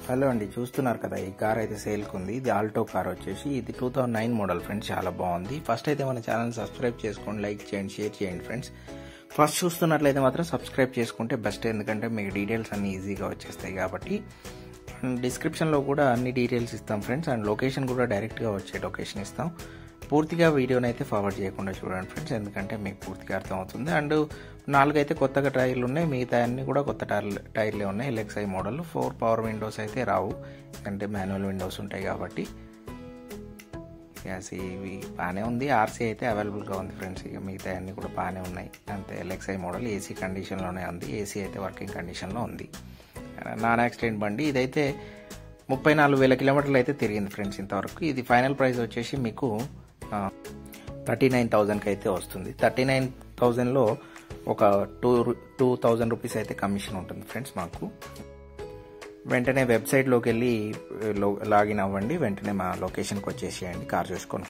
hello అండి చూస్తున్నారు కదా ఈ కార్ అయితే సేల్కి ఉంది ఇది ఆల్టో కార్ వచ్చేసి ఇది two thousand nine model friends చాలా బాగుంది ఫస్ట్ అయితే మన ఛానల్ సబ్స్క్రైబ్ చేసుకోండి లైక్ చేయండి షేర్ చేయండి ఫ్రెండ్స్ ఫస్ట్ చూస్తున్నట్లయితే మాత్రం సబ్స్క్రైబ్ చేసుకుంటే బెస్ట్ ఎందుకంటే మీకు డీటెయిల్స్ అన్ని ఈజీగా వచ్చేస్తాయి కాబట్టి డిస్క్రిప్షన్లో కూడా అన్ని డీటెయిల్స్ ఇస్తాం ఫ్రెండ్స్ అండ్ లొకేషన్ కూడా డైరెక్ట్గా వచ్చే లొకేషన్ ఇస్తాం పూర్తిగా వీడియోని అయితే ఫార్వర్డ్ చేయకుండా చూడండి ఫ్రెండ్స్ ఎందుకంటే మీకు పూర్తిగా అర్థమవుతుంది అండ్ నాలుగైతే కొత్తగా టైర్లు ఉన్నాయి మిగతా అన్ని కూడా కొత్త టైర్లు టైర్లే ఉన్నాయి LXI model four power windows అయితే రావు అంటే మాన్యువల్ విండోస్ ఉంటాయి కాబట్టి గ్యాస్ ఇవి బాగానే ఉంది ఆర్సీ అయితే అవైలబుల్గా ఉంది ఫ్రెండ్స్ ఇక మిగతా అన్నీ కూడా బాగానే ఉన్నాయి అంతే ఎల్ఎక్స్ఐ మోడల్ ఏసీ కండిషన్లోనే ఉంది ఏసీ అయితే వర్కింగ్ కండిషన్లో ఉంది నాన్ యాక్సిడెంట్ బండి ఇదైతే ముప్పై నాలుగు వేల కిలోమీటర్లు అయితే తిరిగింది ఫ్రెండ్స్ ఇంతవరకు ఇది ఫైనల్ ప్రైస్ వచ్చేసి మీకు థర్టీ నైన్ థౌజండ్కి అయితే వస్తుంది థర్టీ నైన్ థౌజండ్లో ఒక టూ టూ థౌజండ్ రూపీస్ అయితే కమిషన్ ఉంటుంది ఫ్రెండ్స్ మాకు వెంటనే వెబ్సైట్లోకి వెళ్ళి లాగిన్ అవ్వండి వెంటనే మా లొకేషన్కి వచ్చేసేయండి కార్ చూసుకొని